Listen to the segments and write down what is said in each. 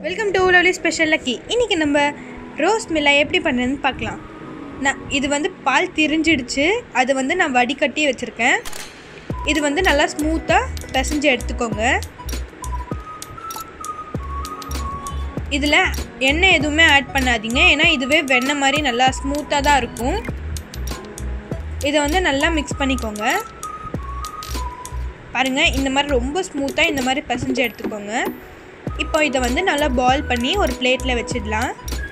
welcome to lovely special lucky இன்றைக்கி நம்ம rose மில்லாய் எப்படி பண்ணுறதுன்னு பார்க்கலாம் நான் இது வந்து பால் திரிஞ்சிடுச்சு அது வந்து நான் வடிகட்டி வச்சுருக்கேன் இது வந்து நல்லா ஸ்மூத்தாக பிசைஞ்சு எடுத்துக்கோங்க இதில் எண்ணெய் எதுவுமே ஆட் பண்ணாதீங்க ஏன்னா இதுவே வெண்ணெய் மாதிரி நல்லா ஸ்மூத்தாக தான் இருக்கும் இதை வந்து நல்லா மிக்ஸ் பண்ணிக்கோங்க பாருங்கள் இந்த மாதிரி ரொம்ப ஸ்மூத்தாக இந்த மாதிரி பிசைஞ்சு எடுத்துக்கோங்க இப்போ இதை வந்து நல்லா பாயில் பண்ணி ஒரு பிளேட்டில் வச்சிடலாம்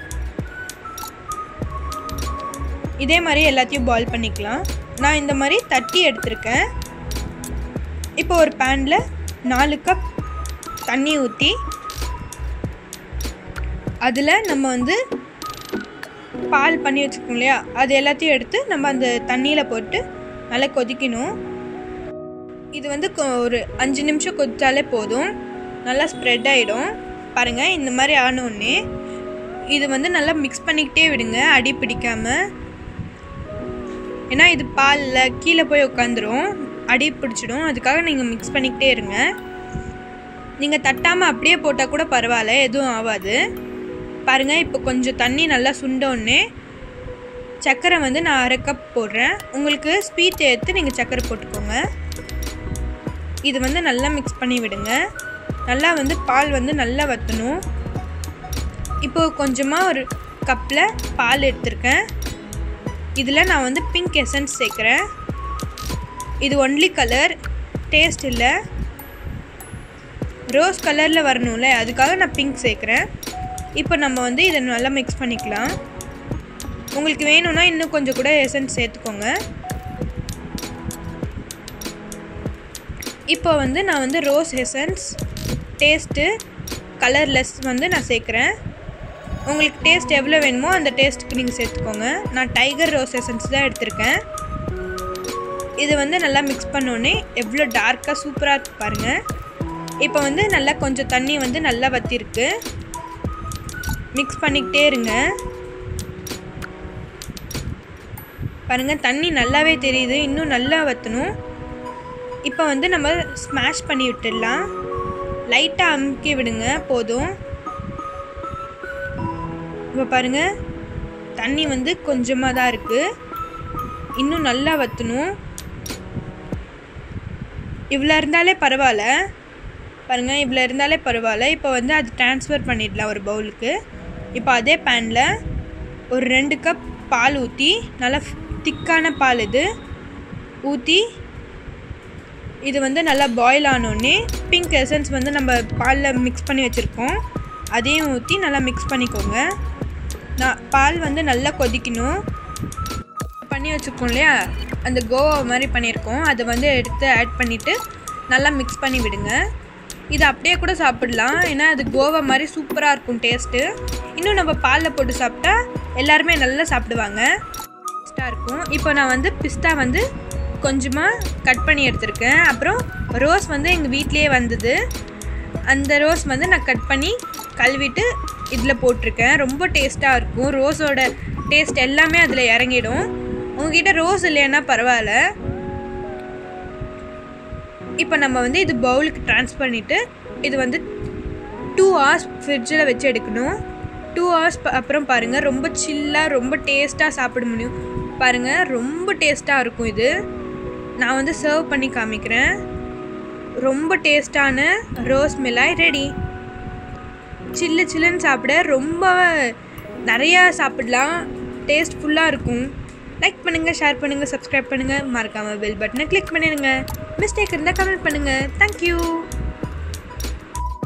இதே மாதிரி எல்லாத்தையும் பாயில் பண்ணிக்கலாம் நான் இந்த மாதிரி தட்டி எடுத்திருக்கேன் இப்போ ஒரு பேனில் நாலு கப் தண்ணி ஊற்றி அதில் நம்ம வந்து பால் பண்ணி வச்சுருக்கோம் இல்லையா அது எல்லாத்தையும் எடுத்து நம்ம அந்த தண்ணியில் போட்டு நல்லா கொதிக்கணும் இது வந்து கொ- ஒரு அஞ்சு நிமிஷம் கொதிச்சாலே போதும் நல்லா ஸ்ப்ரெட் ஆகிடும் பாருங்கள் இந்த மாதிரி ஆனோடனே இது வந்து நல்லா மிக்ஸ் பண்ணிக்கிட்டே விடுங்க அடி பிடிக்காமல் ஏன்னா இது பாலில் கீழே போய் உட்காந்துரும் அடி பிடிச்சிடும் அதுக்காக நீங்கள் மிக்ஸ் பண்ணிக்கிட்டே இருங்க நீங்கள் தட்டாமல் அப்படியே போட்டால் கூட பரவாயில்ல எதுவும் ஆகாது பாருங்கள் இப்போ கொஞ்சம் தண்ணி நல்லா சுண்டோடனே சர்க்கரை வந்து நான் அரை கப் போடுறேன் உங்களுக்கு ஸ்வீட் எடுத்து நீங்கள் சர்க்கரை போட்டுக்கோங்க இது வந்து நல்லா மிக்ஸ் பண்ணி விடுங்க நல்லா வந்து பால் வந்து நல்லா வற்றணும் இப்போ கொஞ்சமாக ஒரு கப்பில் பால் எடுத்திருக்கேன் இதில் நான் வந்து பிங்க் எசன்ஸ் சேர்க்குறேன் இது ஒன்லி கலர் டேஸ்ட் இல்லை ரோஸ் கலரில் வரணும்ல அதுக்காக நான் பிங்க் சேர்க்குறேன் இப்போ நம்ம வந்து இதை நல்லா மிக்ஸ் பண்ணிக்கலாம் உங்களுக்கு வேணும்னா இன்னும் கொஞ்சம் கூட எசன்ஸ் சேர்த்துக்கோங்க இப்போ வந்து நான் வந்து ரோஸ் எசன்ஸ் டேஸ்ட்டு கலர்லெஸ் வந்து நான் சேர்க்குறேன் உங்களுக்கு டேஸ்ட் எவ்வளோ வேணுமோ அந்த டேஸ்ட்டுக்கு நீங்கள் சேர்த்துக்கோங்க நான் டைகர் ரோஸ் எசன்ஸ் தான் எடுத்திருக்கேன் இது வந்து நல்லா மிக்ஸ் பண்ணோன்னே எவ்வளோ டார்க்காக சூப்பராக இருக்கு பாருங்கள் இப்போ வந்து நல்லா கொஞ்சம் தண்ணி வந்து நல்லா வற்றிருக்கு மிக்ஸ் பண்ணிக்கிட்டே இருங்க பாருங்கள் தண்ணி நல்லாவே தெரியுது இன்னும் நல்லா வற்றணும் இப்போ வந்து நம்ம ஸ்மாஷ் பண்ணி விட்டுடலாம் லைட்டாக அமுக்கி விடுங்க போதும் இப்போ பாருங்கள் தண்ணி வந்து கொஞ்சமாக தான் இருக்குது இன்னும் நல்லா வற்றணும் இவ்வளோ இருந்தாலே பரவாயில்ல பாருங்கள் இவ்வளோ இருந்தாலே பரவாயில்ல இப்போ வந்து அது ட்ரான்ஸ்ஃபர் பண்ணிடலாம் ஒரு பவுலுக்கு இப்போ அதே பேனில் ஒரு ரெண்டு கப் பால் ஊற்றி நல்லா திக்கான பால் இது ஊற்றி இது வந்து நல்லா பாயில் ஆனோடனே பிங்க் எசன்ஸ் வந்து நம்ம பாலில் மிக்ஸ் பண்ணி வச்சுருக்கோம் அதையும் ஊற்றி நல்லா மிக்ஸ் பண்ணிக்கோங்க நான் பால் வந்து நல்லா கொதிக்கணும் பண்ணி வச்சுருக்கோம் இல்லையா அந்த கோவா மாதிரி பண்ணியிருக்கோம் அதை வந்து எடுத்து ஆட் பண்ணிவிட்டு நல்லா மிக்ஸ் பண்ணி விடுங்க இது அப்படியே கூட சாப்பிடலாம் ஏன்னா அது கோவா மாதிரி சூப்பராக இருக்கும் டேஸ்ட்டு இன்னும் நம்ம பாலில் போட்டு சாப்பிட்டா எல்லாருமே நல்லா சாப்பிடுவாங்க டேஸ்ட்டாக இருக்கும் இப்போ நான் வந்து பிஸ்தா வந்து கொஞ்சமாக கட் பண்ணி எடுத்திருக்கேன் அப்புறம் ரோஸ் வந்து எங்கள் வீட்லேயே வந்தது அந்த ரோஸ் வந்து நான் கட் பண்ணி கழுவிட்டு இதில் போட்டிருக்கேன் ரொம்ப டேஸ்ட்டாக இருக்கும் ரோஸோட டேஸ்ட் எல்லாமே அதில் இறங்கிடும் உங்ககிட்ட ரோஸ் இல்லைன்னா பரவாயில்ல இப்போ நம்ம வந்து இது பவுலுக்கு ட்ரான்ஸ்ஃபர் பண்ணிவிட்டு இது வந்து டூ ஹவர்ஸ் ஃப்ரிட்ஜில் வச்சு எடுக்கணும் டூ ஹவர்ஸ் அப்புறம் பாருங்கள் ரொம்ப சில்லாக ரொம்ப டேஸ்ட்டாக சாப்பிட முடியும் பாருங்கள் ரொம்ப டேஸ்ட்டாக இருக்கும் இது நான் வந்து சர்வ் பண்ணி காமிக்கிறேன் ரொம்ப டேஸ்டான ரோஸ் மிலாய் ரெடி சில்லு சில்லுன்னு சாப்பிட ரொம்ப நிறையா சாப்பிடலாம் டேஸ்ட் ஃபுல்லாக இருக்கும் லைக் பண்ணுங்கள் ஷேர் பண்ணுங்கள் சப்ஸ்கிரைப் பண்ணுங்கள் மறக்காமல் பெல் பட்டனை கிளிக் பண்ணிடுங்க மிஸ்டேக் இருந்தால் கமெண்ட் பண்ணுங்கள் தேங்க்யூ